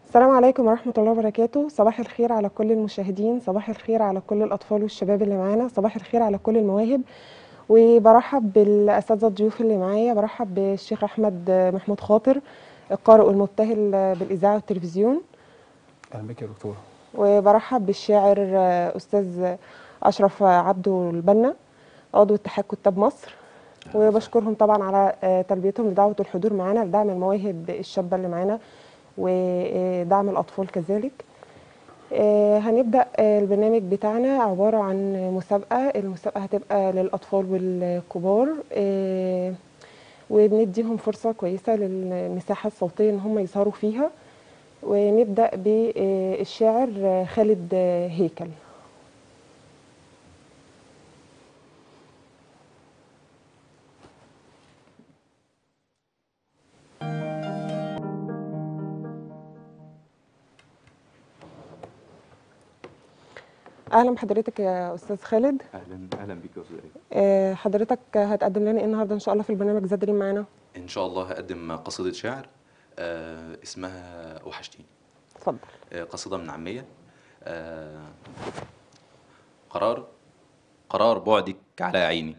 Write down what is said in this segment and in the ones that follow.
السلام عليكم ورحمة الله وبركاته صباح الخير على كل المشاهدين صباح الخير على كل الأطفال والشباب اللي معانا صباح الخير على كل المواهب وبرحب بالأساتذة الضيوف اللي معايا برحب بالشيخ أحمد محمود خاطر القارئ والمبتهل بالإذاعة والتلفزيون اهلا بك يا دكتوره وبرحب بالشاعر أستاذ أشرف عبده البنا عضو اتحاد كتاب مصر وبشكرهم طبعا على تلبيتهم لدعوة الحضور معانا لدعم المواهب الشابة اللي معانا ودعم الأطفال كذلك آه، هنبدأ آه، البرنامج بتاعنا عبارة عن مسابقة المسابقة هتبقى للأطفال والكبار آه، وبنديهم فرصة كويسة للمساحة الصوتية إن هم يظهروا فيها ونبدأ بالشاعر خالد هيكل اهلا بحضرتك يا استاذ خالد اهلا اهلا بيك يا استاذ إيه. آه، حضرتك هتقدم لنا ايه النهارده ان شاء الله في البرنامج زاد ريم معانا ان شاء الله هقدم قصيده شعر آه اسمها وحشتيني اتفضل آه قصيده من عاميه آه قرار قرار بعدك على عيني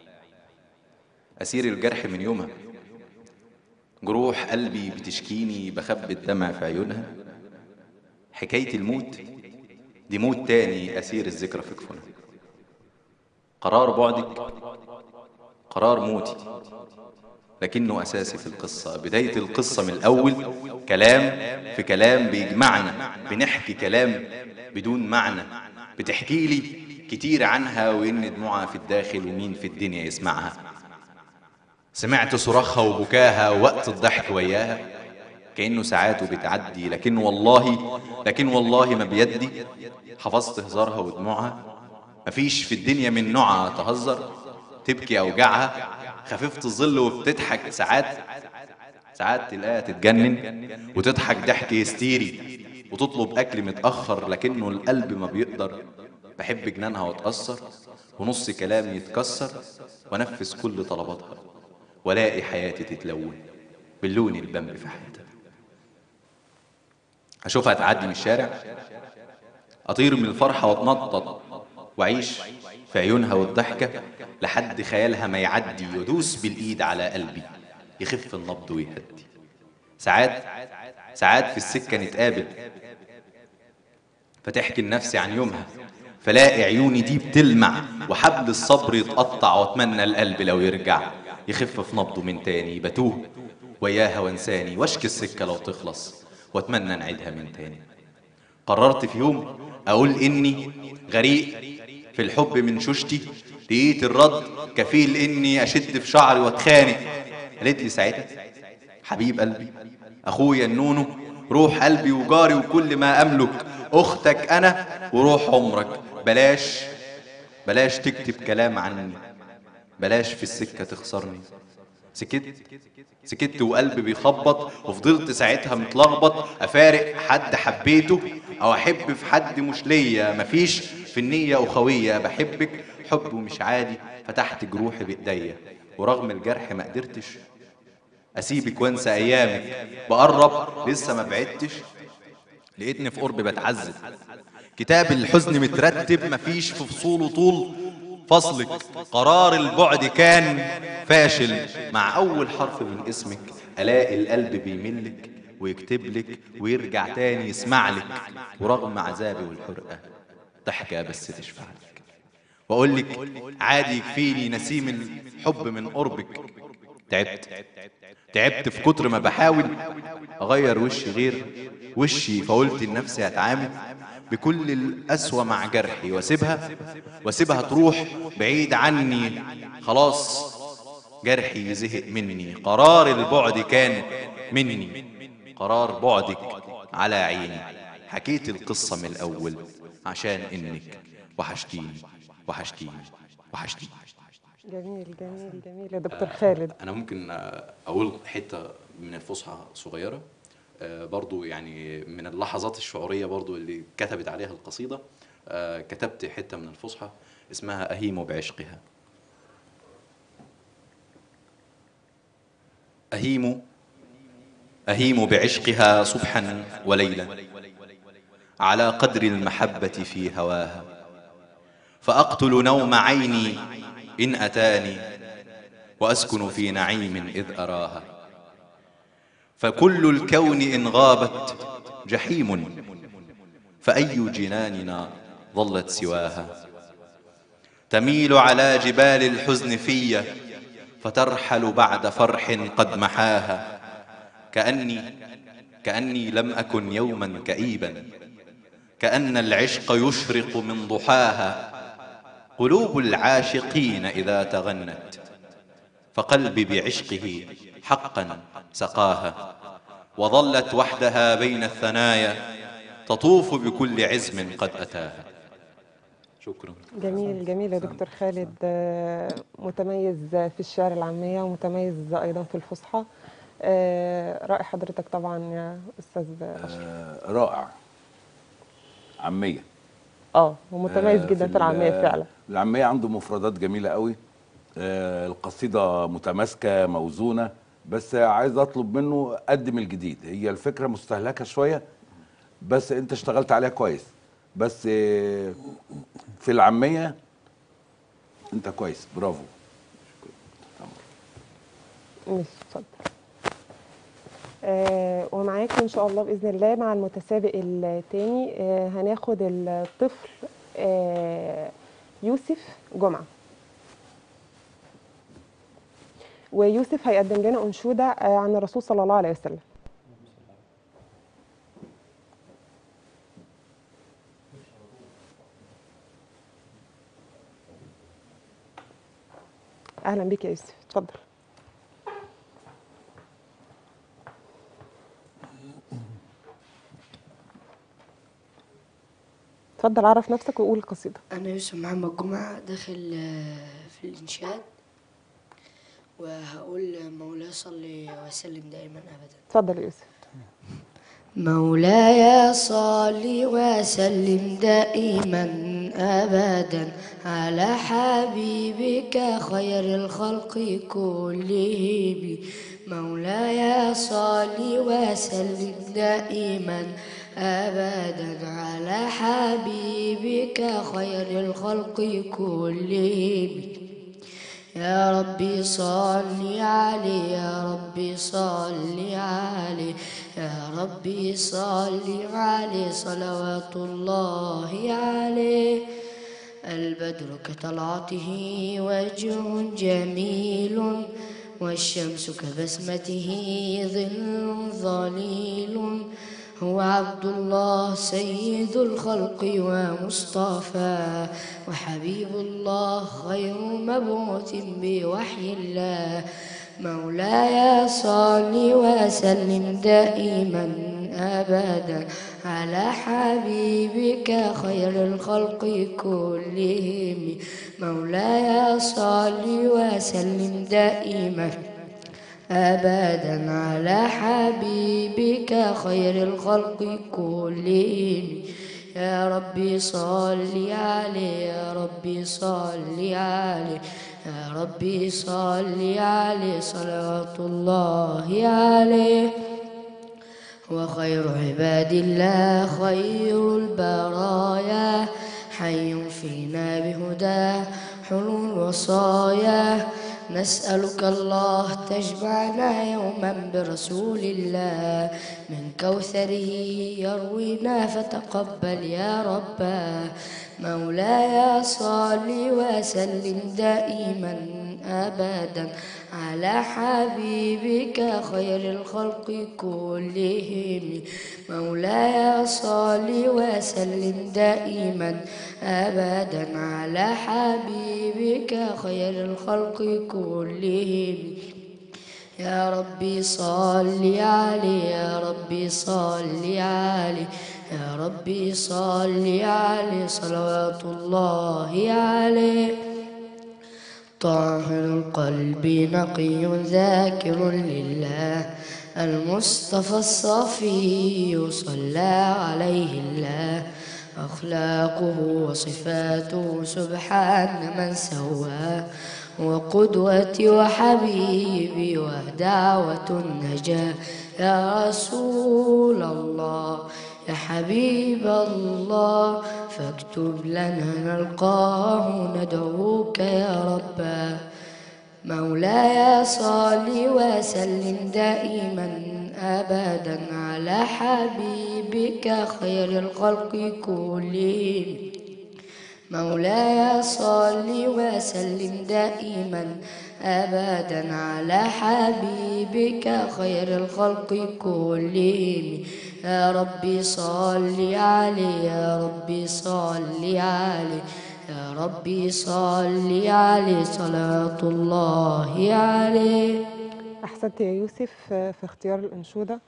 اسير الجرح من يومها جروح قلبي بتشكيني بخبي الدمع في عيونها حكايه الموت دي موت تاني أسير الذكرى في كفنها قرار بعدك قرار موتي لكنه أساسي في القصة بداية القصة من الأول كلام في كلام بيجمعنا بنحكي كلام بدون معنى بتحكي لي كتير عنها وإن دموعها في الداخل ومين في الدنيا يسمعها سمعت صراخها وبكاها وقت الضحك وياها كأنه ساعاته بتعدي لكن والله لكن والله ما بيدي حفظت هزارها ودموعها مفيش في الدنيا من نوعها تهزر تبكي أوجاعها خفيفة الظل وبتضحك ساعات ساعات تلاقيها تتجنن وتضحك ضحك هستيري وتطلب أكل متأخر لكنه القلب ما بيقدر بحب جنانها واتأثر ونص كلامي يتكسر وانفذ كل طلباتها والاقي حياتي تتلون باللون البمب في حياتها اشوفها تعدي من الشارع اطير من الفرحه واتنطط واعيش في عيونها والضحكه لحد خيالها ما يعدي وادوس بالايد على قلبي يخف النبض ويهدي ساعات ساعات في السكه نتقابل فتحكي لنفسي عن يومها فلاقي عيوني دي بتلمع وحبل الصبر يتقطع واتمنى القلب لو يرجع يخف في نبضه من تاني بتوه وياها وانساني واشكي السكه لو تخلص واتمنى نعيدها من تاني قررت في يوم اقول اني غريق في الحب من شوشتي لقيت الرد كفيل اني اشد في شعري واتخانق قالت لي ساعتها حبيب قلبي اخويا النونو روح قلبي وجاري وكل ما املك اختك انا وروح عمرك بلاش بلاش تكتب كلام عني بلاش في السكه تخسرني سكت سكت وقلبي بيخبط وفضلت ساعتها متلخبط افارق حد حبيته او احب في حد مش ليا مفيش في النيه اخويه بحبك حب مش عادي فتحت جروحي بايديا ورغم الجرح ما قدرتش اسيبك وانسى ايامك بقرب لسه ما بعدتش لقيتني في قرب بتعذب كتاب الحزن مترتب مفيش في فصوله طول فصلك قرار البعد كان فاشل مع أول حرف من اسمك ألاقي القلب بيملك ويكتب لك ويرجع تاني يسمع لك ورغم عذابي والحرقة ضحكة بس تشفع لك وأقول لك عادي يكفيني نسيم الحب من قربك تعبت تعبت في كتر ما بحاول أغير وشي غير وشي فقلت لنفسي هتعامل بكل القسوة مع جرحي واسيبها واسيبها تروح بعيد عني خلاص جرحي زهق مني قرار البعد كان مني قرار بعدك على عيني حكيت القصة من الأول عشان إنك وحشتيني وحشتيني وحشتيني جميل جميل جميل يا دكتور خالد أنا ممكن أقول حتة من الفصحى صغيرة آه، برضو يعني من اللحظات الشعورية برضو اللي كتبت عليها القصيدة آه، كتبت حتة من الفصحى اسمها أهيم بعشقها أهيم أهيم بعشقها صبحا وليلا على قدر المحبة في هواها فأقتل نوم عيني إن أتاني وأسكن في نعيم إذ أراها فكل الكون إن غابت جحيم فأي جناننا ظلت سواها تميل على جبال الحزن في فترحل بعد فرح قد محاها كأني كأني لم أكن يوما كئيبا كأن العشق يشرق من ضحاها قلوب العاشقين إذا تغنت فقلبي بعشقه حقا سقاها وظلت وحدها بين الثنايا تطوف بكل عزم قد أتاها شكرا جميل جميل يا دكتور خالد آه، متميز في الشعر العامية ومتميز أيضا في الفصحى آه، رأي حضرتك طبعا يا أستاذ أشرف آه، رائع عاميه اه ومتميز آه، جدا في ال- العامية فعلا العاميه عنده مفردات جميله قوي آه، القصيده متماسكه موزونه بس عايز اطلب منه قدم الجديد هي الفكره مستهلكه شويه بس انت اشتغلت عليها كويس بس آه، في العاميه انت كويس برافو مش اتفضل آه ومعاكم ان شاء الله باذن الله مع المتسابق الثاني آه هناخد الطفل آه يوسف جمعه ويوسف هيقدم لنا انشوده آه عن الرسول صلى الله عليه وسلم اهلا بك يا يوسف اتفضل اتفضل عرف نفسك وقول القصيده أنا يوسف محمد جمعة داخل آه، في الإنشاد وهقول مولاي صلي وسلم دائما أبدا اتفضل يا يوسف مولاي صل وسلم دائما ابدا على حبيبك خير الخلق كلهم مولاي صل وسلم دائما ابدا على حبيبك خير الخلق كلهم يا ربي صل عليه يا ربي صل عليه يا ربي صل عليه صلوات الله عليه البدر كطلعته وجه جميل والشمس كبسمته ظل ظليل هو عبد الله سيد الخلق ومصطفى وحبيب الله خير مبعوث بوحي الله مولاي صل وسلم دائما ابدا على حبيبك خير الخلق كلهم مولاي صل وسلم دائما أبدا على حبيبك خير الخلق كلهم يا ربي صل عليه يا ربي صل عليه يا ربي صل عليه صلوات الله عليه وخير عباد الله خير البرايا حي فينا بهداه حلو الوصايا نسألك الله تجمعنا يوما برسول الله من كوثره يروينا فتقبل يا ربا مولاي صل وسلم دائما أبدا على حبيبك خير الخلق كلهم مولاي صل وسلم دائما أبدا على حبيبك خير الخلق كلهم يا ربي صل عليه يا ربي صل عليه يا ربي صل عليه صلوات الله عليه طاهر القلب نقي ذاكر لله المصطفى الصفي صلى عليه الله أخلاقه وصفاته سبحان من سواه وقدوتي وحبيبي ودعوة النجاة يا رسول الله يا حبيب الله فاكتب لنا نلقاه ندعوك يا رب مولاي صل وسلم دائما ابدا على حبيبك خير الخلق كلهم مولاي صل وسلم دائما ابدا على حبيبك خير الخلق كلهم يا ربي صل عليه يا ربي صل عليه يا ربي صل عليه صلاة الله عليه أحسنت يا يوسف في اختيار الأنشودة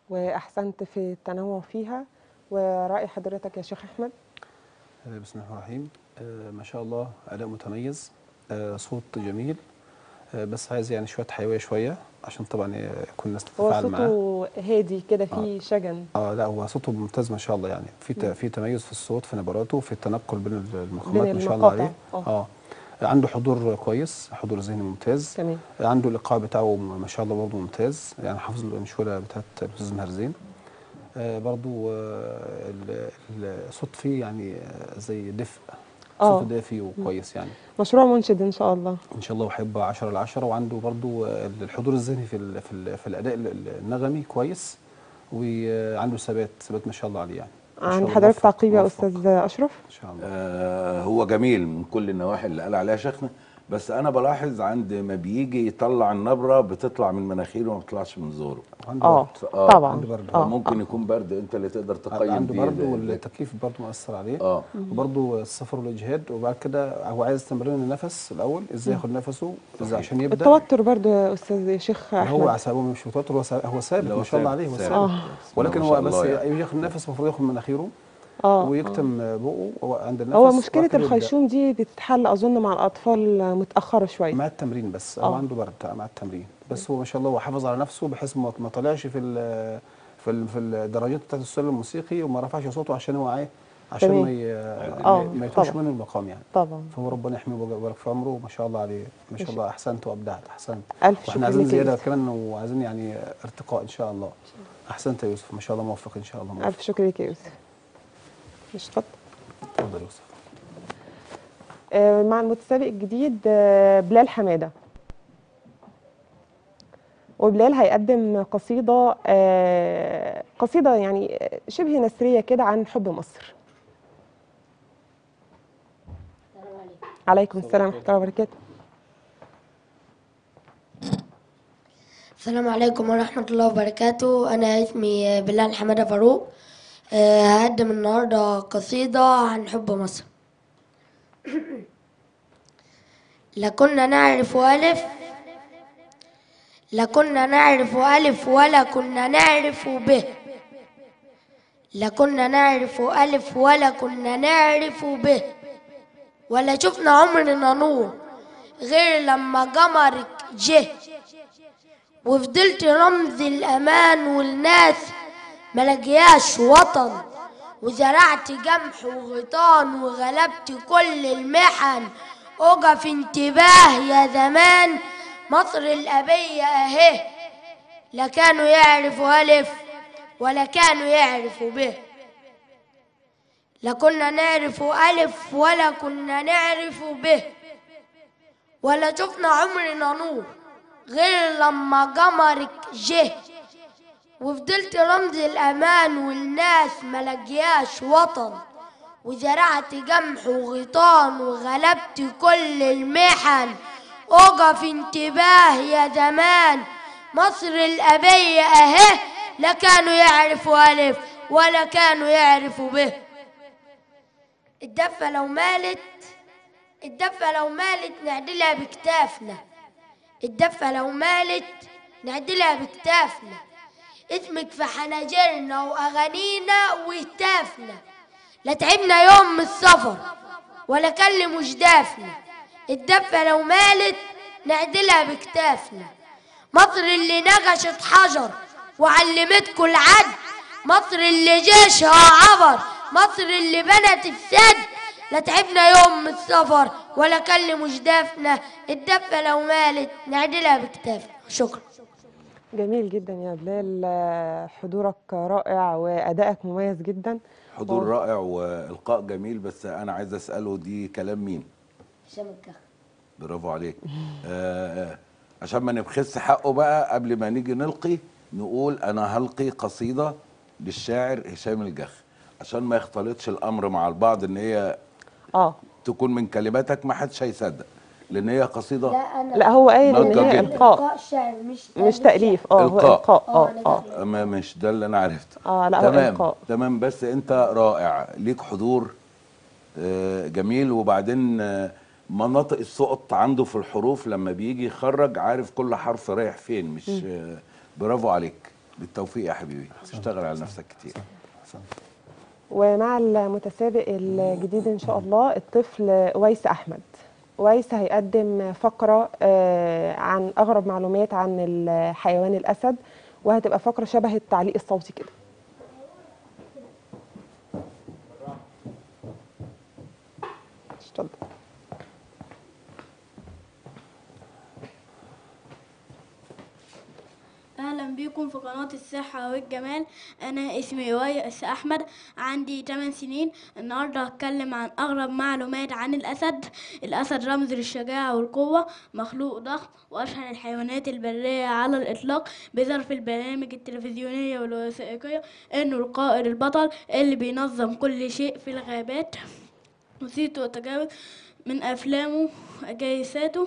وأحسنت في التنوع فيها ورأي حضرتك يا شيخ أحمد آه، بسم الله الرحمن الرحيم آه، ما شاء الله أداء متميز آه، صوت جميل آه، بس عايز يعني شوية حيوية شوية عشان طبعا آه، يكون الناس هو تتفاعل معاه صوته هادي كده فيه شجن اه لا هو صوته ممتاز ما شاء الله يعني في ت- في تميز في الصوت في نبراته في التنقل بين المقامات بين ما شاء الله المقاطع، عليه آه. اه عنده حضور كويس حضور ذهني ممتاز تمام عنده الايقاع بتاعه ما شاء الله برضه ممتاز يعني حافظ الانشوده بتاعت الاستاذ مهرزين آه برضه آه ال- ال- الصوت فيه يعني آه زي دفء آه. صوته دافي وكويس يعني مشروع منشد إن شاء الله ان شاء الله وهيبقى 10 ل 10 وعنده برضه آه، الحضور الذهني في ال في, ال في الاداء ال- ال- النغمي كويس وعنده ثبات ثبات ما شاء الله عليه يعني ما شاء عند الله حضرتك موفق- تعقيب يا موفق. أستاذ أشرف ان شاء الله آه هو جميل من كل النواحي اللي قال عليها شيخنا بس انا بلاحظ عند ما بيجي يطلع النبره بتطلع من مناخيره وما بتطلعش من زوره عنده آه برد. آه، طبعا عنده برد. آه ممكن يكون برد انت اللي تقدر تقيم عنده بيه برد ال- والتكييف برضه مؤثر عليه اه وبرضه السفر والاجهاد وبعد كده هو عايز تمرين النفس الاول ازاي ياخد نفسه ازاي صحيح. عشان يبدا التوتر برضو يا أستاذ شيخ هو أحمد عصبه مش متوتر هو سا- هو ثابت لا، هو ما شاء الله عليه هو ثابت، ثابت آه. ثابت. ولكن ما هو شاء بس الله يعني. يجي ياخد نفس المفروض ياخد من مناخيره آه ويكتم بقه هو عند النفس هو مشكلة وبعد كده يبدأ. الخيشوم دي بتتحل أظن مع الأطفال متأخرة شوية مع التمرين بس هو آه. عنده برد مع التمرين بس هو ما شاء الله هو حافظ على نفسه بحيث ما ما طلعش في ال في ال في الدرجات بتاعت السلم الموسيقي وما رفعش صوته عشان هو ايه عشان تمام. ما ي- آه، ما- ما يتوش طبعا. منه المقام يعني طبعا فهو ربنا يحميه ويبارك في عمره ما شاء الله عليه ما شاء ماشي. الله احسنت وابدعت احسنت ألف شكر واحنا عايزين لك يا زياده يوسف. كمان وعايزين يعني ارتقاء ان شاء الله احسنت يا يوسف ما شاء الله موفق ان شاء الله موفق ألف شكر لك يا يوسف مش اتفضل اتفضل يا يوسف آه، مع المتسابق الجديد آه، بلال حمادة وبلال هيقدم قصيدة آه، قصيدة يعني آه، شبه نثرية كده عن حب مصر عليكم السلام ورحمة الله وبركاته السلام عليكم ورحمة الله وبركاته أنا اسمي بلال حمادة فاروق آه، هقدم النهاردة قصيدة عن حب مصر لكنا نعرف ألف لكنا نعرف ألف ولا كنا نعرف به لكنا نعرف ألف ولا كنا نعرف به ولا شفنا عمرنا نور غير لما قمرك جه وفضلت رمز الأمان والناس ملقياش وطن وزرعت جمح وغيطان وغلبت كل المحن أقف انتباه يا زمان مصر الأبية أهي لا كانوا يعرفوا ألف ولا كانوا يعرفوا به لا كنا نعرف ألف ولا كنا نعرف به ولا شفنا عمرنا نور غير لما قمرك جه وفضلت رمز الأمان والناس ملقياش وطن وزرعت جمح وغيطان وغلبت كل المحن أقف انتباه يا زمان مصر الأبية أهي لا كانوا يعرفوا ألف ولا كانوا يعرفوا به الدفة لو مالت الدفة لو مالت نعدلها بكتافنا الدفة لو مالت نعدلها بكتافنا اسمك في حناجرنا وأغانينا وهتافنا لا تعبنا يوم من السفر ولا كلموا جدافنا الدفة لو مالت نعدلها بكتافنا مصر اللي نقشت حجر وعلمتكوا العد مصر اللي جيشها عبر مصر اللي بنت السد لا تعبنا يوم من السفر ولا كلموا جدافنا الدفة لو مالت نعدلها بكتافنا شكرا جميل جدا يا بلال آه، حضورك رائع وأدائك مميز جدا حضور و- رائع والقاء جميل بس انا عايز اساله دي كلام مين هشام الكخ برافو عليك آه عشان ما نبخس حقه بقى قبل ما نيجي نلقي نقول انا هلقي قصيده للشاعر هشام الجخ عشان ما يختلطش الامر مع البعض ان هي اه تكون من كلماتك ما حدش هيصدق لان هي قصيده لا انا لا هو قايل ان نضج هي جدا. القاء شعر مش مش تأليف اه هو إلقاء. القاء اه أنا اه ده- ما مش ده اللي انا عرفته اه لا هو تمام القاء تمام بس انت رائع ليك حضور آه، جميل وبعدين آه، مناطق السقط عنده في الحروف لما بيجي يخرج عارف كل حرف رايح فين مش آه، برافو عليك بالتوفيق يا حبيبي اشتغل على نفسك كتير ومع المتسابق الجديد ان شاء الله الطفل ويس احمد ويس هيقدم فقره آه، عن اغرب معلومات عن الحيوان الاسد وهتبقى فقره شبه التعليق الصوتي كده اتفضل اهلا بيكم في قناة الصحة والجمال انا اسمي ويس احمد عندي 8 سنين النهاردة هتكلم عن اغرب معلومات عن الاسد الاسد رمز للشجاعة والقوة مخلوق ضخم واشهر الحيوانات البرية على الاطلاق بيظهر في البرامج التلفزيونية والوثائقية انه القائد البطل اللي بينظم كل شيء في الغابات وصيته وتجاوز من افلامه وجايزاته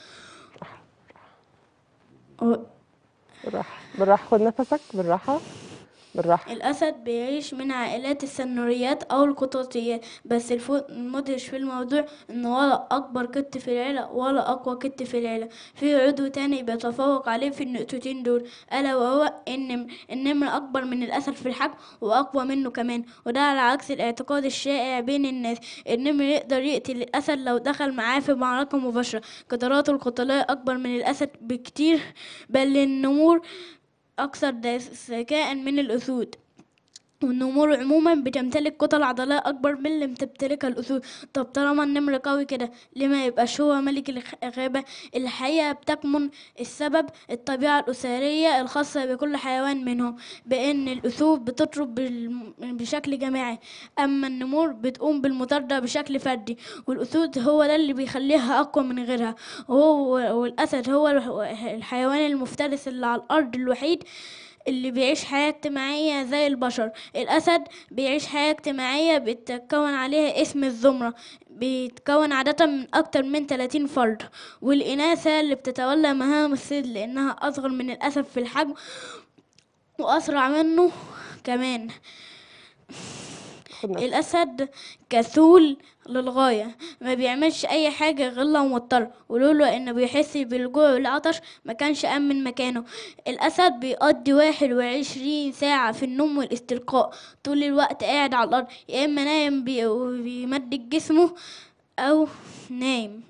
و- بالراحه بالراحه خد نفسك بالراحه بالراحه الأسد بيعيش من عائلات السنوريات أو القطاطيات بس الفو- المدهش في الموضوع إن ولا أكبر قط في العيلة ولا أقوى قط في العيلة في عضو تاني بيتفوق عليه في النقطتين دول ألا وهو إن النمر أكبر من الأسد في الحجم وأقوى منه كمان وده على عكس الاعتقاد الشائع بين الناس النمر يقدر يقتل الأسد لو دخل معاه في معركة مباشرة قدراته القتالية أكبر من الأسد بكتير بل النمور أكثر ذكاء من الأسود والنمور عموما بتمتلك كتل عضلية أكبر من اللي بتمتلكها الأسود طب طالما النمر قوي كده ليه ما يبقاش هو ملك الخ- الغابة الحقيقة بتكمن السبب الطبيعة الأسرية الخاصة بكل حيوان منهم بأن الأسود بتطرد بالم- بشكل جماعي أما النمور بتقوم بالمطاردة بشكل فردي والأسود هو ده اللي بيخليها أقوى من غيرها وهو والأسد هو الح- الحيوان المفترس اللي على الأرض الوحيد اللي بيعيش حياة اجتماعية زي البشر الأسد بيعيش حياة اجتماعية بيتكون عليها اسم الزمرة بيتكون عادة من أكتر من 30 فرد والإناث هي اللي بتتولى مهام الصيد لأنها أصغر من الأسد في الحجم وأسرع منه كمان خد نفسك الأسد كسول للغاية ما بيعملش أي حاجة غير لو مضطر ولولا إنه بيحس بالجوع والعطش ما كانش قام من مكانه الأسد بيقضي واحد وعشرين ساعة في النوم والاستلقاء طول الوقت قاعد على الأرض يا إما نايم بي- وبيمدد جسمه أو نايم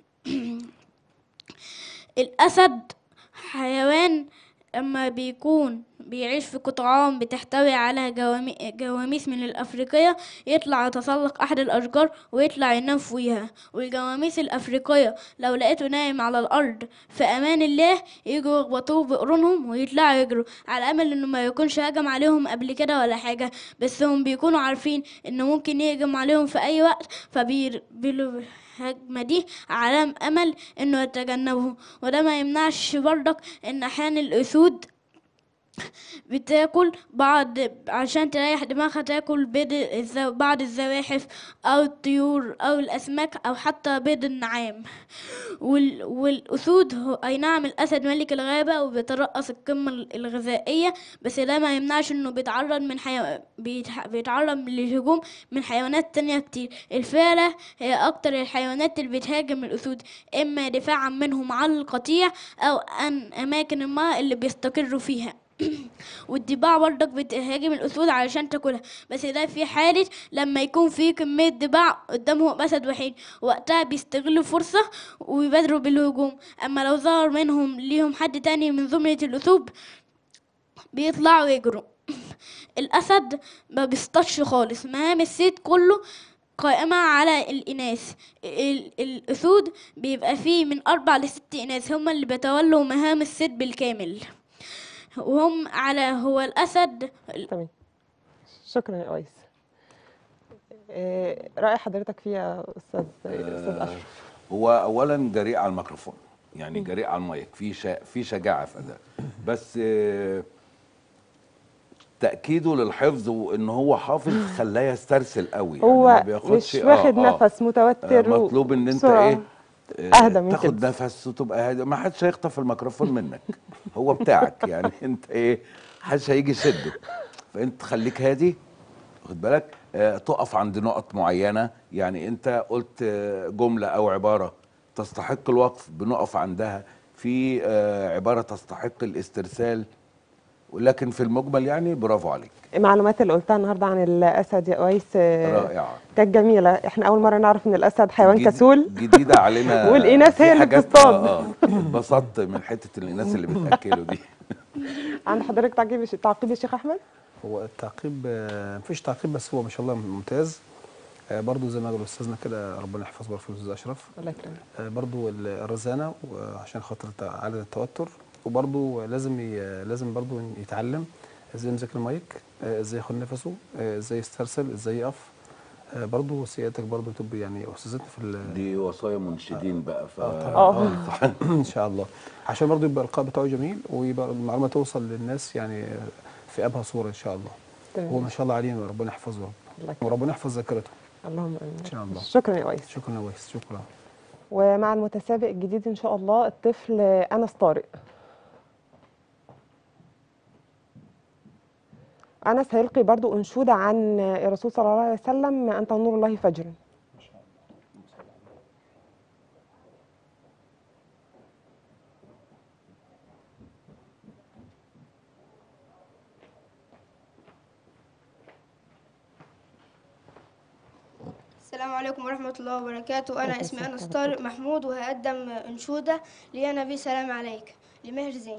الأسد حيوان لما بيكون بيعيش في قطعان بتحتوي على جوامي- جواميس من الأفريقية يطلع يتسلق أحد الأشجار ويطلع ينام فوقيها والجواميس الأفريقية لو لقيته نايم على الأرض في أمان الله يجوا يخبطوه بقرونهم ويطلعوا يجروا على أمل إنه ما يكونش هجم عليهم قبل كده ولا حاجة بس هم بيكونوا عارفين إنه ممكن يهجم عليهم في أي وقت فبير بيلو- الهجمة دي علام أمل إنه يتجنبه وده ما يمنعش برضك إن أحيانا الأسود بتاكل بعض عشان تريح دماغها تاكل بيض الزو... بعض الزواحف أو الطيور أو الأسماك أو حتى بيض النعام وال... والأسود هو أي نعم الأسد ملك الغابة وبيترأس القمة الغذائية بس ده ما يمنعش إنه بيتعرض من حيو... بيتح... بيتعرض للهجوم من حيوانات تانية كتير الفيلة هي أكتر الحيوانات اللي بتهاجم الأسود إما دفاعا منهم عن القطيع أو عن أماكن الماء اللي بيستقروا فيها والضباع برضك بتهاجم الأسود علشان تاكلها بس ده في حالة لما يكون في كمية ضباع قدامهم أسد وحيد وقتها بيستغلوا فرصة ويبادروا بالهجوم أما لو ظهر منهم ليهم حد تاني من زمرة الأسود بيطلعوا يجروا الأسد ما بيصطادش خالص مهام الصيد كله قائمة على الإناث ال- الأسود بيبقى فيه من أربع لست إناث هما اللي بيتولوا مهام الصيد بالكامل وهم على هو الأسد تمام شكرا يا قيس آه، رأي حضرتك فيه يا أستاذ أستاذ أشرف هو اولا جريء على الميكروفون يعني جريء على المايك في شا... في شجاعه في اداء بس آه، تاكيده للحفظ وان هو حافظ خلاه يسترسل قوي يعني ما هو بياخدش- مش آه، واخد آه. نفس متوتر و- مطلوب ان انت بسرعة. ايه آه، أهدى من تاخد كده. نفس وتبقى هادي ما حدش هيخطف الميكروفون منك هو بتاعك يعني انت ايه حدش هيجي يشده فانت خليك هادي واخد بالك آه تقف عند نقط معينه يعني انت قلت آه، جمله او عباره تستحق الوقف بنقف عندها في آه عباره تستحق الاسترسال ولكن في المجمل يعني برافو عليك المعلومات اللي قلتها النهارده عن الأسد يا قيس آه، رائعه كانت جميلة احنا أول مرة نعرف إن الأسد حيوان جديد- كسول جديده علينا والإناث في هي اللي حاجات- بتصطاد. اه اه اتبسطت من حته الاناث اللي بتاكلوا دي عند حضرتك تعقيب تعقيب يا شيخ أحمد هو التعقيب آه، مفيش تعقيب بس هو ما شاء الله ممتاز آه، برضو زي ما قال استاذنا كده ربنا يحفظه برضه الاستاذ اشرف الله يكرمك آه، برضو ال- الرزانه وعشان خاطر تع- عدد التوتر وبرضو لازم ي- لازم برضو يتعلم ازاي يمسك المايك آه، ازاي ياخد نفسه آه، ازاي يسترسل ازاي يقف آه، برضو سيادتك برضو تبقى يعني استاذتنا في ال- دي وصايا منشدين بقى ف اه ان شاء الله عشان برضو يبقى القاء بتاعه جميل ويبقى المعلومه توصل للناس يعني في ابهى صوره ان شاء الله تمام. هو ما شاء الله عليه ربنا يحفظه الله رب يكرمك. وربنا يحفظ ذاكرته اللهم امين إن شاء الله. شكرا يا قيس شكرا يا ويس شكرا ومع المتسابق الجديد ان شاء الله الطفل انس طارق انس هيلقي برضو انشوده عن الرسول صلى الله عليه وسلم انت نور الله فجر السلام عليكم ورحمة الله وبركاته أنا اسمي أنس طارق محمود وهقدم أنشودة ليا نبي سلام عليك لمهر زين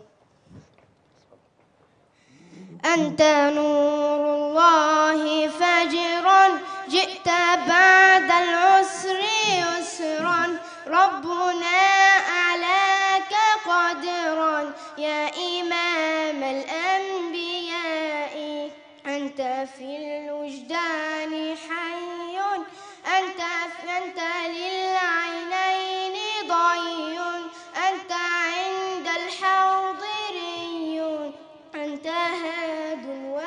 أنت نور الله فجرا جئت بعد العسر يسرا ربنا أعلاك قدرا يا إمام الأنبياء أنت في الوجدان حي أنت أنت للعينين ضي أنت عند الحاضري أنت هاد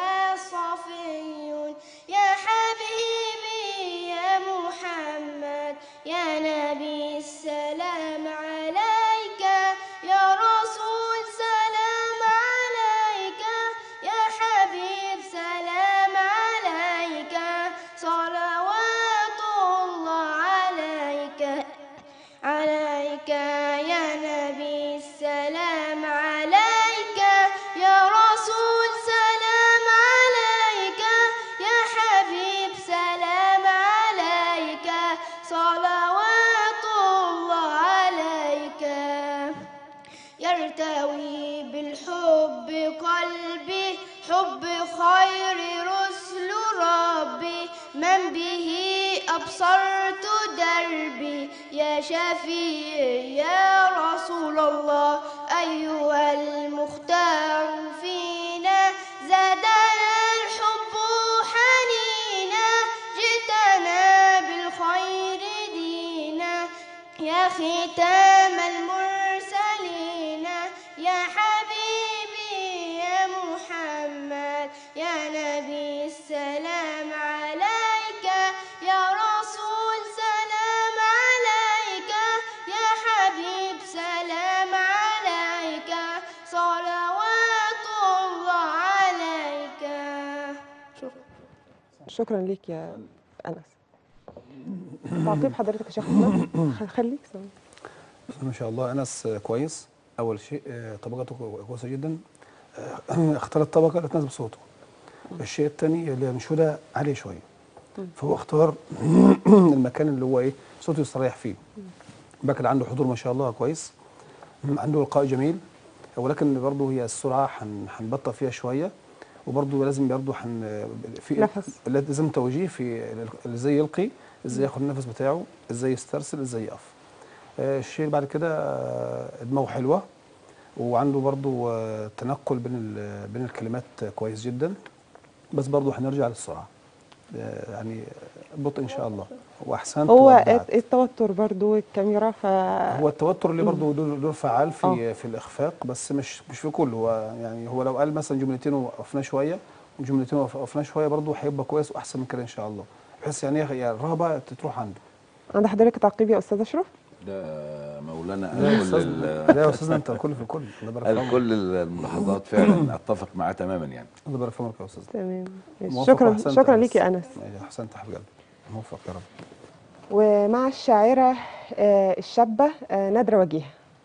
وصفي يا حبيبي يا محمد يا نبي السلام عليك يا رسول سلام عليك يا حبيب سلام عليك صلوات الله عليك عليك يا نبي السلام عليك يا رسول سلام عليك يا حبيب سلام عليك صلوات الله عليك يرتوي بالحب قلبي حب خير رسل ربي من به أبصرت دربي يا شفيع يا رسول الله أيها المختار فينا زادنا الحب حنينا جئتنا بالخير دينا يا ختام المرسلين يا حبيبي يا محمد يا نبي السلام عليك يا رسول سلام عليك يا حبيب سلام عليك صلوات الله عليك شكرا شكرا ليك يا انس تعقيب حضرتك يا شيخ احمد خ- خليك ثواني. ما شاء الله انس آه، كويس اول شيء آه، طبقته كو- كويسه جدا آه، اختار الطبقه اللي تناسب صوته الشيء الثاني اللي انشوده عاليه شويه فهو اختار المكان اللي هو ايه صوته يستريح فيه بكر عنده حضور ما شاء الله كويس عنده لقاء جميل ولكن برضه هي السرعه هن- هنبطأ فيها شويه وبرضه لازم برضه هن في نفس. لازم توجيه في ال- ازاي يلقي ازاي ياخد النفس بتاعه ازاي يسترسل ازاي يقف آه، الشيء اللي بعد كده آه، دماغه حلوه وعنده برضو آه، تنقل بين ال- بين الكلمات كويس جدا بس برضو هنرجع للسرعه آه، يعني بطء ان شاء الله واحسنت هو وأبدعت. التوتر برضو الكاميرا ف هو التوتر اللي برضه دور دور فعال في آه. في الاخفاق بس مش مش في كله هو يعني هو لو قال مثلا جملتين ووقفناه شويه وجملتين ووقفناه شويه برضه هيبقى كويس واحسن من كده ان شاء الله بحيث يعني إيه- يعني الرهبه تروح عنده عند حضرتك تعقيب يا استاذ اشرف ده مولانا لا يا قال كل استاذنا لا يا استاذنا انت الكل في الكل الله يبارك في قال عمرك كل الملاحظات فعلا اتفق معاه تماما يعني الله يبارك في عمرك يا استاذ تمام ماشي. موفق شكرا وأحسنت شكرا يا ليك يا انس ماشي، احسنت يا حبيب قلبي موفق يا رب ومع الشاعرة آه، الشابة آه، نادرة وجيه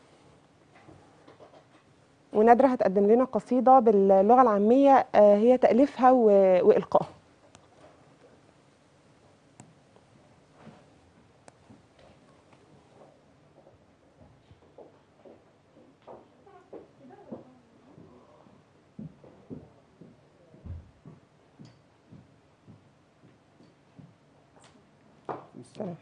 ونادرة هتقدم لنا قصيدة باللغة العامية آه، هي تأليفها و- وإلقائها سلام.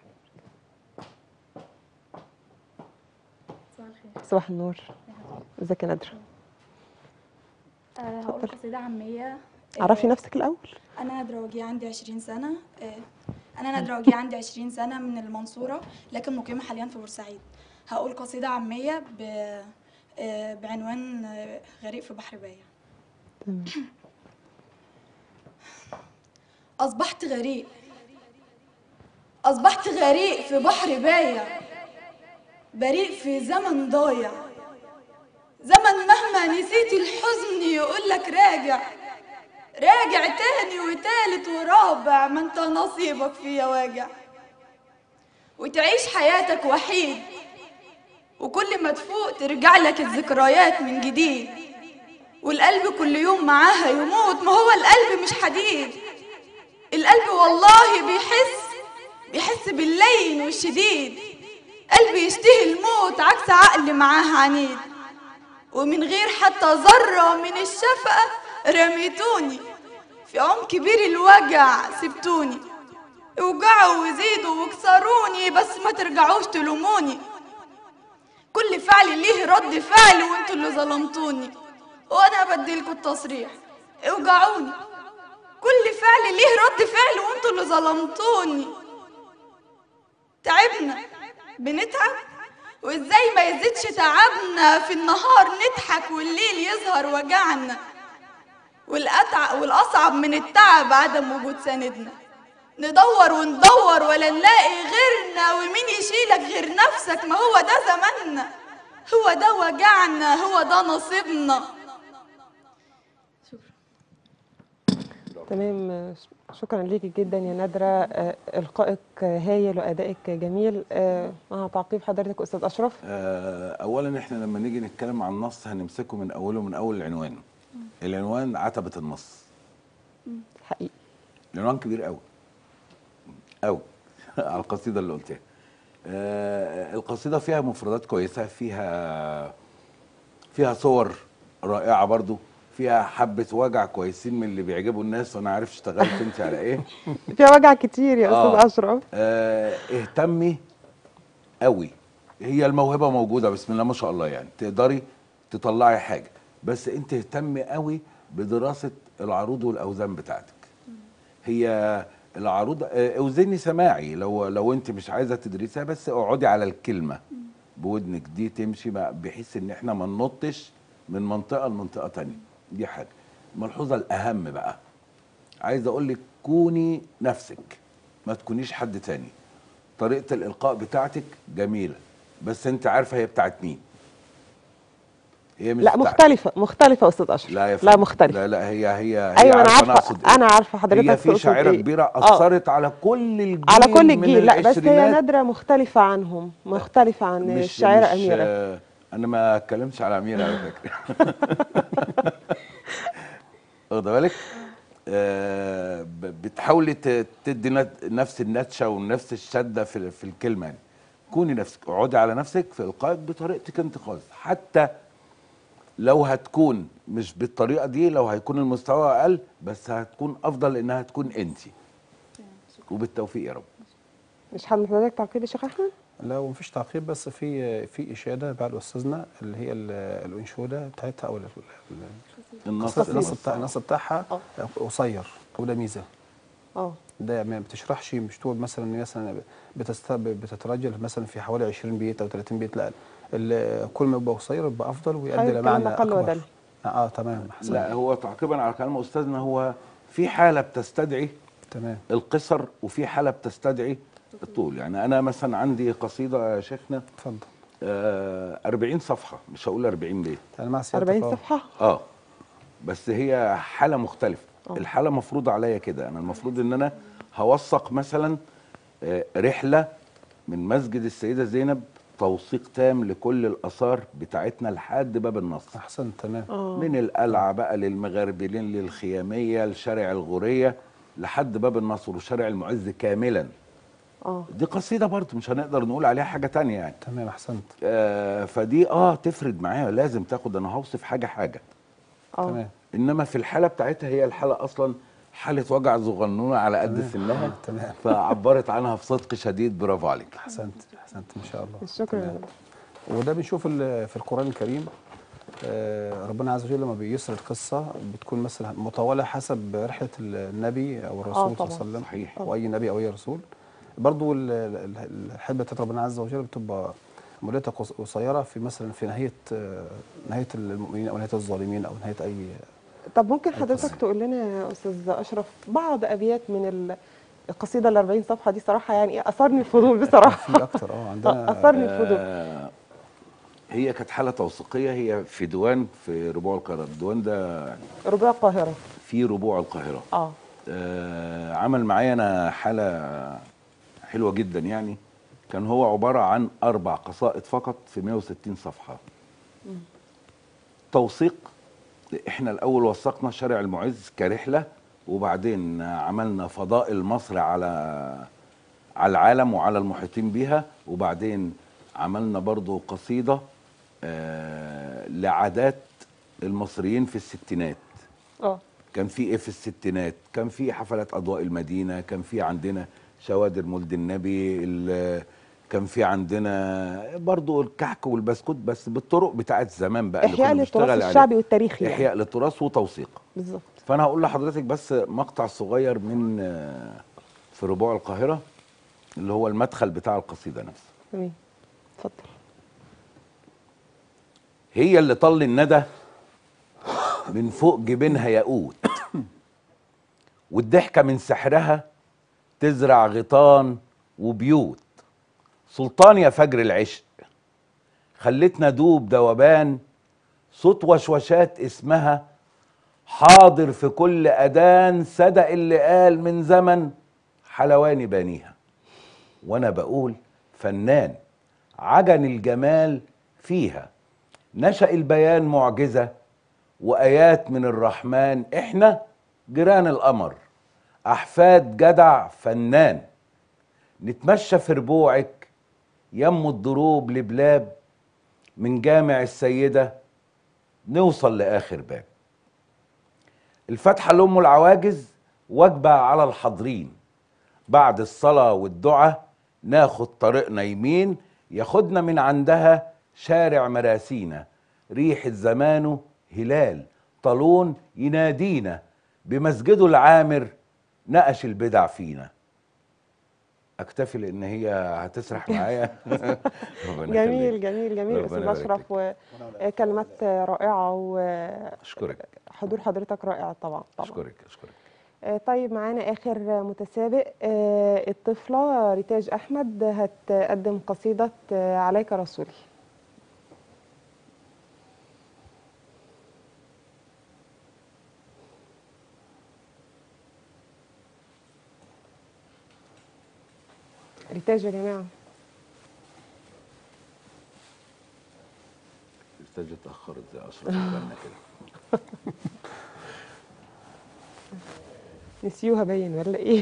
صباح النور ازيك يا نادرة آه، هقول قصيدة عامية آه، عرفي نفسك الأول أنا نادرة وجيه عندي 20 سنة آه، أنا نادرة وجيه عندي 20 سنة من المنصورة لكن مقيمة حاليا في بورسعيد هقول قصيدة عامية ب... آه، بعنوان آه، غريق في بحر بايع تمام أصبحت غريق أصبحت غريق في بحر بايع بريء في زمن ضايع زمن مهما نسيت الحزن يقولك راجع راجع تاني وتالت ورابع ما انت نصيبك فيا واجع وتعيش حياتك وحيد وكل ما تفوق ترجع لك الذكريات من جديد والقلب كل يوم معاها يموت ما هو القلب مش حديد القلب والله بيحس بيحس باللين والشديد قلبي يشتهي الموت عكس عقل معاه عنيد ومن غير حتى ذرة من الشفقة رميتوني في عم كبير الوجع سبتوني اوجعوا وزيدوا وكسروني بس ما ترجعوش تلوموني كل فعل ليه رد فعل وانتوا اللي ظلمتوني وانا بديلكوا التصريح اوجعوني كل فعل ليه رد فعل وانتوا اللي ظلمتوني تعبنا بنتعب وازاي ما يزيدش تعبنا في النهار نضحك والليل يظهر وجعنا والأتع... والأصعب من التعب عدم وجود سندنا ندور وندور ولا نلاقي غيرنا ومين يشيلك غير نفسك ما هو ده زماننا هو ده وجعنا هو ده نصيبنا تمام آه، شكرا ليكي جدا يا نادرة آه، إلقائك هايل وأدائك جميل آه، مع تعقيب حضرتك أستاذ أشرف آه، اولا احنا لما نيجي نتكلم عن النص هنمسكه من اوله من اول العنوان العنوان عتبة النص حقيقي العنوان كبير قوي قوي على القصيدة اللي قلتها آه، القصيدة فيها مفردات كويسة فيها فيها صور رائعة برضو فيها حبة وجع كويسين من اللي بيعجبوا الناس وانا عارف اشتغلت انت على ايه فيها وجع كتير يا آه. أستاذ أشرف آه، اهتمي قوي هي الموهبه موجوده بسم الله ما شاء الله يعني تقدري تطلعي حاجه بس انت اهتمي قوي بدراسه العروض والاوزان بتاعتك هي العروض آه، اوزني سماعي لو لو انت مش عايزه تدرسها بس اقعدي على الكلمه بودنك دي تمشي بقى بحيث ان احنا ما ننطش من منطقه لمنطقه تانية دي حاجه الملحوظه الاهم بقى عايز اقول لك كوني نفسك ما تكونيش حد تاني طريقه الالقاء بتاعتك جميله بس انت عارفه هي بتاعت مين هي مش لا بتاعت- مختلفة مختلفة يا أستاذ أشرف لا يا لا فندم. مختلفة لا لا هي هي هي أيوة أنا عارفة عارفة أقصد إيه. أنا عارفة حضرتك هي في تقصد شاعره إيه. كبيره آه. اثرت على كل الجيل على كل من الجيل لا بس هي العشرينات. نادرة مختلفة عنهم مختلفة عن مش الشاعرة مش أميرة آه، انا ما اتكلمش على اميره على فكره واخد بالك آه، ب- بتحاولي ت- تدي نت- نفس النتشه ونفس الشده في في الكلمه يعني كوني نفسك اقعدي على نفسك في القائك بطريقتك انت خالص حتى لو هتكون مش بالطريقه دي لو هيكون المستوى اقل بس هتكون افضل انها تكون انت وبالتوفيق يا رب مش حد من حضرتك تعقيب يا شيخ أحمد لا ومفيش تعقيب بس في في اشاده بعد استاذنا اللي هي ال- الانشوده بتاعتها او ال- ال- النص النص النص بتاع النص بتاعها آه. قصير وده ميزه اه ده ما بتشرحش مش تقول مثلا إن مثلا بتست بتترجل مثلا في حوالي 20 بيت او 30 بيت لا ال- كل ما يبقى قصير يبقى افضل ويؤدي أيوة، لمعنى كلام أقل اكبر ودل. اه تمام احسن لا هو تعقيبا على كلام استاذنا هو في حاله بتستدعي تمام القصر وفي حاله بتستدعي الطول يعني انا مثلا عندي قصيده يا شيخنا اتفضل آه 40 صفحه مش هقول 40 بيت انا مع سيادتك 40 آه. صفحه اه بس هي حاله مختلفه آه. الحاله مفروض عليا كده انا المفروض ان انا هوثق مثلا آه، رحله من مسجد السيده زينب توثيق تام لكل الاثار بتاعتنا لحد باب النصر احسن تمام من القلعه بقى للمغربلين للخياميه لشارع الغوريه لحد باب النصر وشارع المعز كاملا اه دي قصيده برضه مش هنقدر نقول عليها حاجه تانية يعني تمام احسنت آه فدي اه تفرد معايا لازم تاخد انا هوصف حاجه حاجه اه تمام انما في الحاله بتاعتها هي الحاله اصلا حاله وجع صغنونه على قد تمام. سنها تمام. فعبرت عنها بصدق شديد برافو عليك احسنت احسنت ما شاء الله شكرا تمام. وده بنشوف ال- في القرآن الكريم آه، ربنا عز وجل لما بيسر القصة بتكون مثلا مطولة حسب رحلة النبي أو الرسول صلى الله طبعاً. عليه وسلم صحيح. أو أي نبي أو أي رسول برضو ال- ال- ال- الحلبة بتاعت ربنا عز وجل بتبقى مدتها قص- قصيرة في مثلا في نهاية آه، نهاية المؤمنين أو نهاية الظالمين أو نهاية أي طب ممكن حضرتك تقول لنا يا استاذ اشرف بعض ابيات من ال- القصيده ال 40 صفحه دي صراحه يعني ايه اثرني الفضول بصراحه في أكتر أه عندنا اثرني الفضول آه هي كانت حاله توثيقيه هي في ديوان في ربوع القاهره الديوان ده ربيع القاهره في ربوع القاهره اه آه عمل معايا انا حاله حلوه جدا يعني كان هو عباره عن اربع قصائد فقط في 160 صفحه توثيق احنا الاول وثقنا شارع المعز كرحله وبعدين عملنا فضائل مصر على على العالم وعلى المحيطين بها وبعدين عملنا برضو قصيده آه لعادات المصريين في الستينات اه كان في ايه في الستينات كان في حفلات اضواء المدينه كان في عندنا شوادر مولد النبي ال- كان في عندنا برضو الكحك والبسكوت بس بالطرق بتاعت زمان بقى اللي احياء كنا للتراث بنشتغل عليه. الشعبي والتاريخي يعني. احياء للتراث وتوثيق بالظبط فانا هقول لحضرتك بس مقطع صغير من آه، في ربوع القاهره اللي هو المدخل بتاع القصيده نفسه تمام اتفضل هي اللي طل الندى من فوق جبينها ياقوت والضحكة من سحرها تزرع غيطان وبيوت سلطان يا فجر العشق خلتنا دوب دوبان صوت وشوشات اسمها حاضر في كل أذان صدق اللي قال من زمن حلواني بانيها وانا بقول فنان عجن الجمال فيها نشأ البيان معجزة وآيات من الرحمن إحنا جيران القمر أحفاد جدع فنان نتمشى في ربوعك يم الضروب لبلاب من جامع السيدة نوصل لآخر باب الفاتحة لأم العواجز واجبة على الحاضرين بعد الصلاة والدعاء ناخد طريقنا يمين ياخدنا من عندها شارع مراسينا ريحة زمانه هلال طالون ينادينا بمسجده العامر نقش البدع فينا اكتفي لان هي هتسرح معايا ربنا جميل يخليك. جميل جميل ربنا استاذ يبارك اشرف وكلمات رائعه وحضور اشكرك حضرتك رائع طبعا طبعا اشكرك اشكرك آه، طيب معانا اخر متسابق آه، الطفله ريتاج احمد هتقدم قصيده آه، عليك رسولي ريتاج يا جماعه الاستاذ اتاخرت زي اشرف بالنا كده نسيوها باين ولا ايه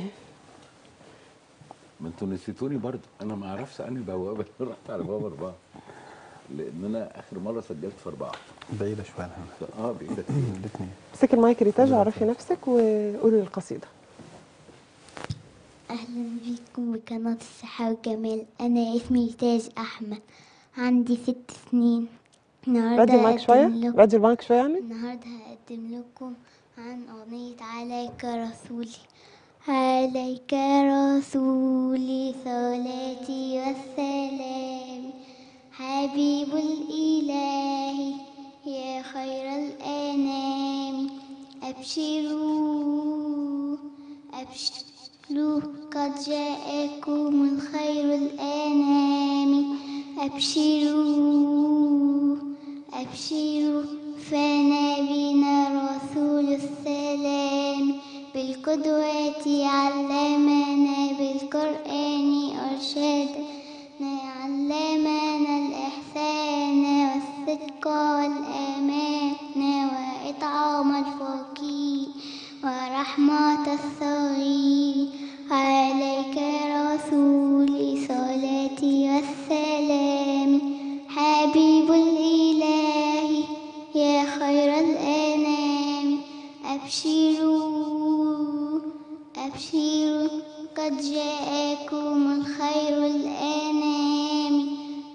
ما انتوا نسيتوني برضه انا ما اعرفش انهي بوابه رحت على بوابه اربعه لان انا اخر مره سجلت في اربعه بعيدة شوية عنها اه بعيده كتير الاثنين امسكي المايك ريتاج وعرفي نفسك وقولي القصيده أهلا بكم بقناة الصحة والجمال أنا اسمي تاج أحمد عندي ست سنين النهاردة راديو معاك شويه هقدم لكم راديو معاك شويه يعني النهاردة هقدم لكم عن أغنية عليك رسولي عليك رسولي صلاتي والسلام حبيب الإله يا خير الأنام أبشروا أبشروا قد جاءكم الخير الأنام أبشروا أبشروا فنبينا رسول السلام بالقدوة علمنا بالقرآن أرشدنا علمنا الإحسان والصدق والأمانة وإطعام الفقير ورحمة الصغير عليك رسولي صلاتي والسلام حبيب الإله يا خير الأنام أبشروا أبشروا قد جاءكم الخير الأنام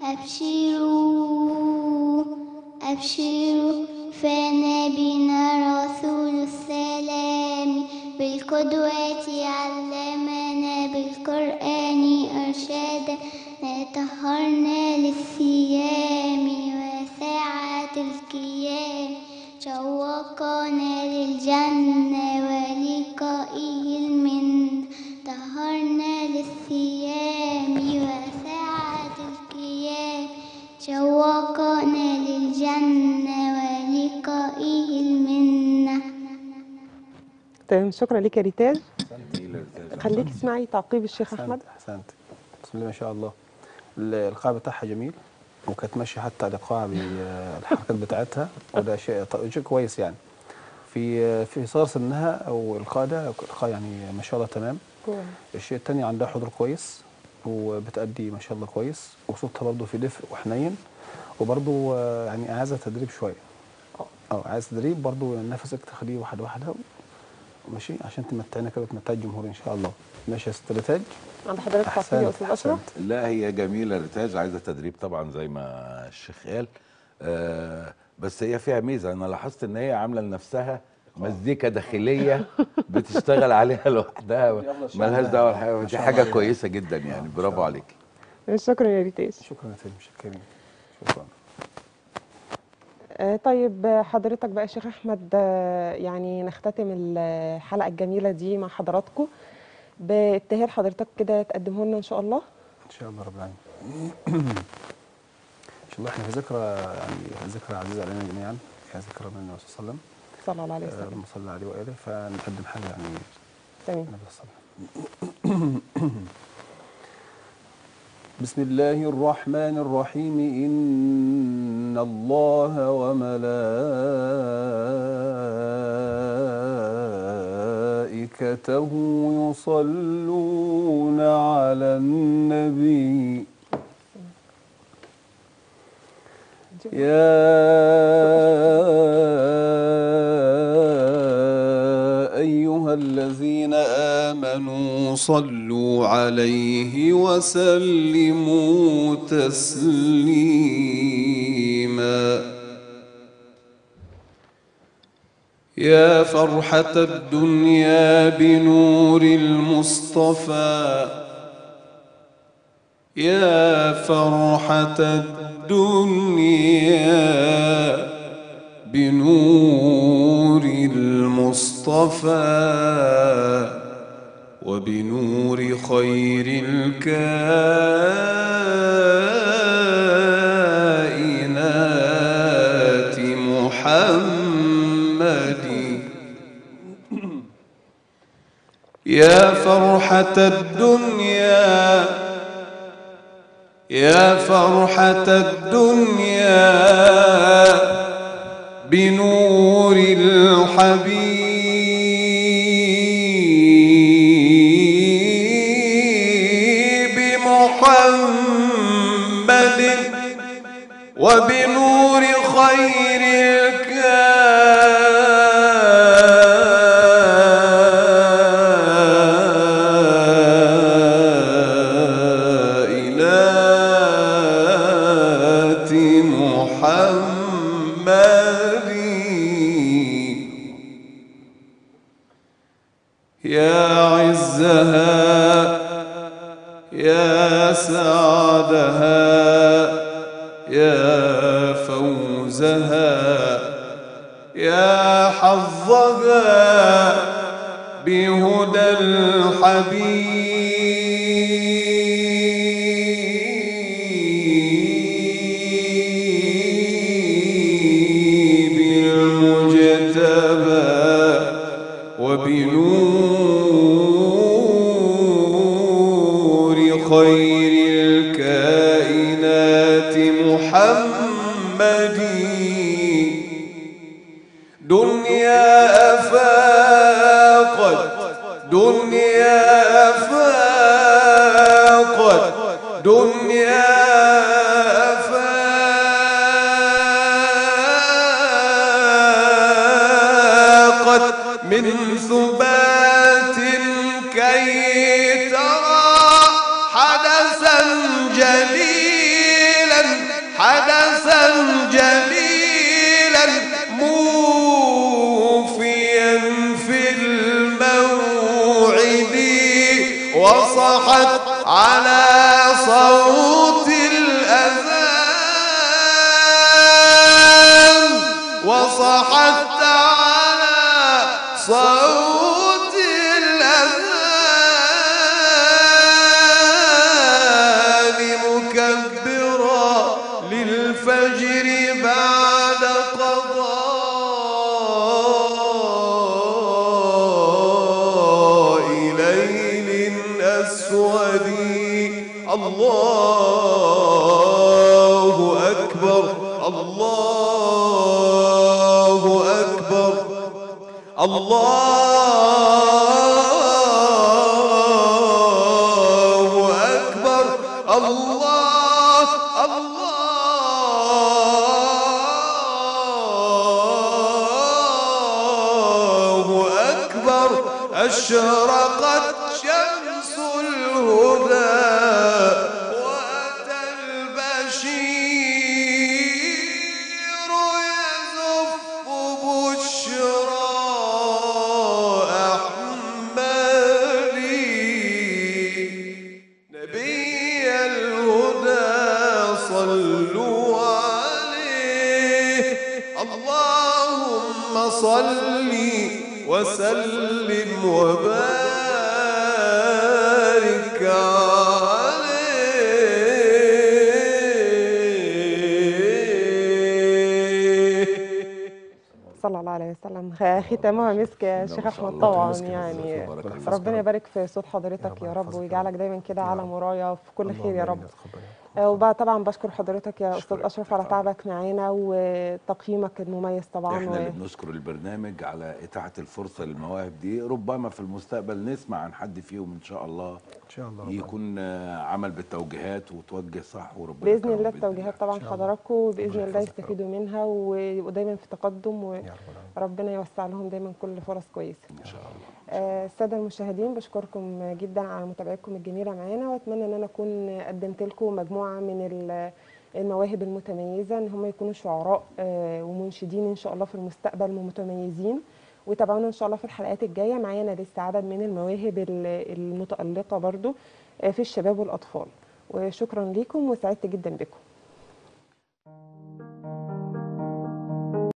أبشروا أبشروا فنبينا رسول السلام بالقدوة علمنا بالقرآن أرشدنا طهرنا للصيام وساعة القيام شوقنا للجنة ولقائه المن طهرنا للصيام وساعة القيام شوقنا للجنة ولقائه المنة تمام شكرا لك يا ريتاج تقيلة الرسالة. خليك اسمعي تعقيب الشيخ احمد احسنت احسنت بسم الله ما شاء الله ال- القاع بتاعها جميل وكانت ماشيه حتى الايقاع بالحركات بتاعتها وده شيء ط- شيء كويس يعني في في صغر سنها او القاده القاع يعني ما شاء الله تمام الشيء الثاني عندها حضور كويس وبتأدي ما شاء الله كويس وصوتها برضه في دفء وحنين وبرضه آه، يعني عايزه تدريب شويه اه عايز تدريب برضه نفسك تخليه واحده واحده ماشي عشان تمتعنا كده وتمتع الجمهور ان شاء الله ماشي يا ست ريتاج عند حضرتك تعقيب يا استاذ اشرف لا هي جميلة ريتاج عايزة تدريب طبعا زي ما الشيخ قال آه بس هي فيها ميزة أنا لاحظت إن هي عاملة لنفسها مزيكا داخلية بتشتغل عليها لوحدها ملهاش دعوة بالحاجة دي حاجة كويسة جدا يعني برافو عليك شكرا يا ريتاج شكرا يا تيم شكرا شكرا آه، طيب آه، حضرتك بقى يا شيخ احمد آه، يعني نختتم الحلقه الجميله دي مع حضراتكم بابتهال حضرتك كده تقدمه لنا ان شاء الله ان شاء الله رب العالمين ان شاء الله احنا في ذكرى يعني ذكرى عزيزه علينا جميعا هي ذكرى من النبي صلى الله عليه وسلم صلى الله عليه آه، وسلم اللهم صل عليه واله فنقدم حاجه يعني تمام النبي صلى الله عليه وسلم بسم الله الرحمن الرحيم إن الله وملائكته يصلون على النبي يا أيها الذين آمنوا صلوا عليه وسلموا تسليما يا فرحة الدنيا بنور المصطفى يا فرحة الدنيا بنور المصطفى وبنور خير الكائنات محمد يا فرحة الدنيا يا فرحة الدنيا بنور الحبيب محمد وبنور خير يا عزها يا سعدها يا فوزها يا حظها بهدى الحبيب المجتبى وبنور خير الكائنات محمد دنيا أفاقت دنيا أفاقت دنيا أفاقت من ثبات كي ترى حدثا جليلا حدثا جليلا موفيا في الموعد وصحت على صوت الأذان وصحت على صوت الأذان مكبرا للفجر بعد قضاء ليل أسود الله أكبر الله أكبر الله أكبر الله الله أكبر أشرقت شمس الهدى وأتى البشير يزف بشرى أحمدي نبي الهدى صلوا عليه اللهم صل وسلم وبارك عليه صلى الله عليه وسلم خ- ختامها مسك يا شيخ ما شاء احمد الله، طبعا مسك يعني بالظبط، بارك الله ربنا يبارك في صوت حضرتك يا رب ويجعلك دايما كده على مرايه في كل خير يا رب آه، وبقى طبعا بشكر حضرتك يا استاذ اشرف على تعبك معانا وتقييمك المميز طبعا احنا و... اللي بنشكر البرنامج على اتاحه الفرصه للمواهب دي ربما في المستقبل نسمع عن حد فيهم ان شاء الله ان شاء الله ربنا. يكون آه، عمل بالتوجيهات وتوجه صح وربنا باذن يكرمه الله بإذن التوجيهات طبعا إن شاء الله. حضراتكم وباذن ربنا الله يحفظك يا رب. يستفيدوا منها ويبقوا دايما في تقدم يا رب العالمين. وربنا يوسع لهم دايما كل فرص كويسه ان شاء الله آه، الساده المشاهدين بشكركم جدا على متابعتكم الجميله معانا واتمنى ان انا اكون قدمت لكم مجموعه من ال- المواهب المتميزه ان هم يكونوا شعراء آه، ومنشدين ان شاء الله في المستقبل متميزين وتابعونا ان شاء الله في الحلقات الجايه معانا لسه عدد من المواهب ال- المتالقه برضو آه، في الشباب والاطفال وشكرا لكم وسعدت جدا بكم